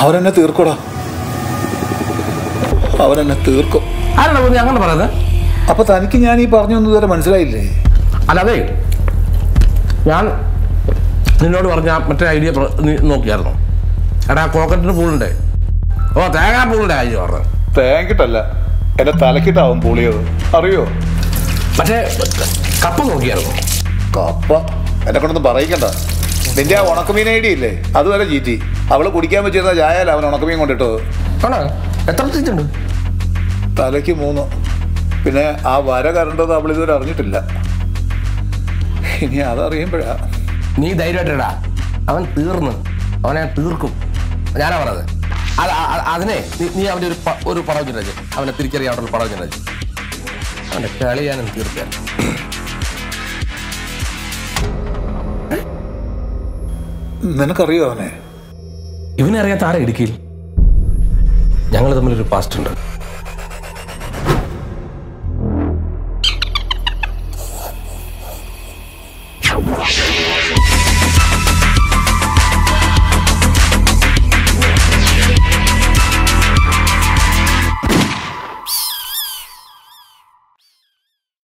അവരെന്നെ തീർക്കോടാ അവരെന്നെ തീർക്കും ആരാണ് നീ അങ്ങനെ പറയുന്നത് അപ്പൊ തനിക്ക് ഞാൻ ഈ പറഞ്ഞൊന്നും ഇതുവരെ മനസ്സിലായില്ലേ അല്ലാതെ ഞാൻ നിന്നോട് പറഞ്ഞ മറ്റേ ഐഡിയ പ്ര- നീ നോക്കിയായിരുന്നു എടാ കോക്കറ്റിന് പൂളുണ്ടേ ഓ തേങ്ങാ പൂളിൻ്റെ കാര്യം പറഞ്ഞു തേങ്ങിട്ടല്ല എന്റെ തലക്കിട്ടാവും പൊളിയത് അറിയോ മറ്റേ കപ്പ നോക്കിയായിരുന്നു കപ്പ എന്നെ കൊണ്ടൊന്നും പറയിക്കണ്ട നിന്റെ ആ ഉണക്കമീൻ ഐഡിയ ഇല്ലേ അതുവരെ ചീറ്റി അവള് കുടിക്കാൻ വെച്ചിരുന്ന ചായല്ല അവൻ ഉണക്കമീൻ കൊണ്ടിട്ടത് ആണോ എത്ര ടീച്ചുണ്ട് തലയ്ക്ക് മൂന്ന് പിന്നെ ആ വര കരണ്ടത് അവൾ ഇതുവരെ അറിഞ്ഞിട്ടില്ല ഇനി അതറിയുമ്പോഴാ നീ ധൈര്യമായിട്ടിടാ അവൻ തീർന്ന് അവനെ തീർക്കും ഞാനാ പറഞ്ഞത് അത് അ- അ- അതിനെ നീ- നീ അവൻ്റെ ഒരു പ- ഒരു പടം ചിന്തിച്ച് അവനെ തിരിച്ചറിയാനുള്ള പടം ചിന്തിച്ച് അവൻ്റെ കളി ഞാൻ തീർക്കാൻ നിനക്കറിയോ അവനെ ഇവനെ അറിയാത്ത ആരാ ഇടുക്കിയിൽ ഞങ്ങൾ തമ്മിലൊരു പാസ്റ്റ് ഉണ്ട്